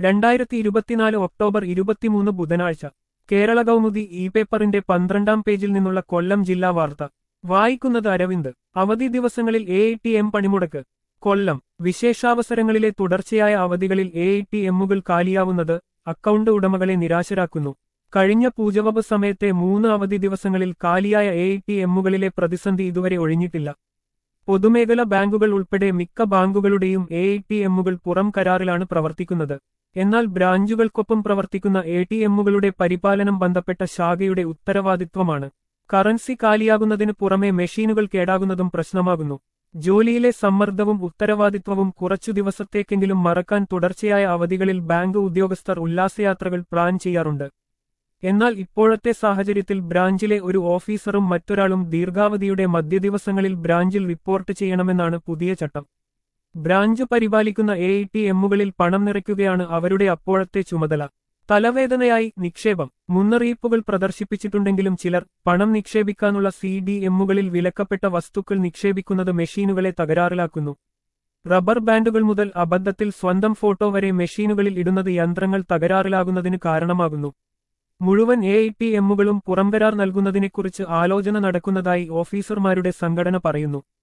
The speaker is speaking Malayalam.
രണ്ടായിരത്തി ഇരുപത്തിനാല് ഒക്ടോബർ ഇരുപത്തിമൂന്ന് ബുധനാഴ്ച കേരള കൗമുദി ഇ പേപ്പറിന്റെ പന്ത്രണ്ടാം പേജിൽ നിന്നുള്ള കൊല്ലം ജില്ലാ വാർത്ത വായിക്കുന്നത് അരവിന്ദ് അവധി ദിവസങ്ങളിൽ എ ടി എം പണിമുടക്ക് കൊല്ലം വിശേഷാവസരങ്ങളിലെ തുടർച്ചയായ അവധികളിൽ എ ടി എമ്മുകൾ കാലിയാവുന്നത് അക്കൗണ്ട് ഉടമകളെ നിരാശരാക്കുന്നു കഴിഞ്ഞ പൂജവപ്പ് സമയത്തെ മൂന്ന് അവധി ദിവസങ്ങളിൽ കാലിയായ എ ടി എമ്മുകളിലെ പ്രതിസന്ധി ഇതുവരെ ഒഴിഞ്ഞിട്ടില്ല പൊതുമേഖല ബാങ്കുകൾ ഉൾപ്പെടെ മിക്ക ബാങ്കുകളുടെയും എ ടി എമ്മുകൾ പുറം കരാറിലാണ് പ്രവർത്തിക്കുന്നത് എന്നാൽ ബ്രാഞ്ചുകൾക്കൊപ്പം പ്രവർത്തിക്കുന്ന എ ടി എമ്മുകളുടെ പരിപാലനം ബന്ധപ്പെട്ട ശാഖയുടെ ഉത്തരവാദിത്വമാണ് കറൻസി കാലിയാകുന്നതിന് പുറമെ മെഷീനുകൾ കേടാകുന്നതും പ്രശ്നമാകുന്നു ജോലിയിലെ സമ്മർദ്ദവും ഉത്തരവാദിത്വവും കുറച്ചു ദിവസത്തേക്കെങ്കിലും മറക്കാൻ തുടർച്ചയായ അവധികളിൽ ബാങ്ക് ഉദ്യോഗസ്ഥർ ഉല്ലാസയാത്രകൾ പ്ലാൻ ചെയ്യാറുണ്ട് എന്നാൽ ഇപ്പോഴത്തെ സാഹചര്യത്തിൽ ബ്രാഞ്ചിലെ ഒരു ഓഫീസറും മറ്റൊരാളും ദീർഘാവധിയുടെ മധ്യദിവസങ്ങളിൽ ബ്രാഞ്ചിൽ റിപ്പോർട്ട് ചെയ്യണമെന്നാണ് പുതിയ ചട്ടം ബ്രാഞ്ച് പരിപാലിക്കുന്ന എ ടി എമ്മുകളിൽ പണം നിറയ്ക്കുകയാണ് അവരുടെ അപ്പോഴത്തെ ചുമതല തലവേദനയായി നിക്ഷേപം മുന്നറിയിപ്പുകൾ പ്രദർശിപ്പിച്ചിട്ടുണ്ടെങ്കിലും ചിലർ പണം നിക്ഷേപിക്കാനുള്ള സി ഡി എമ്മുകളിൽ വിലക്കപ്പെട്ട വസ്തുക്കൾ നിക്ഷേപിക്കുന്നത് മെഷീനുകളെ തകരാറിലാക്കുന്നു റബ്ബർ ബാൻഡുകൾ മുതൽ അബദ്ധത്തിൽ സ്വന്തം ഫോട്ടോ വരെ മെഷീനുകളിൽ ഇടുന്നത് യന്ത്രങ്ങൾ തകരാറിലാകുന്നതിന് കാരണമാകുന്നു മുഴുവൻ എ ടി എമ്മുകളും പുറംകരാർ നൽകുന്നതിനെക്കുറിച്ച് ആലോചന നടക്കുന്നതായി ഓഫീസർമാരുടെ സംഘടന പറയുന്നു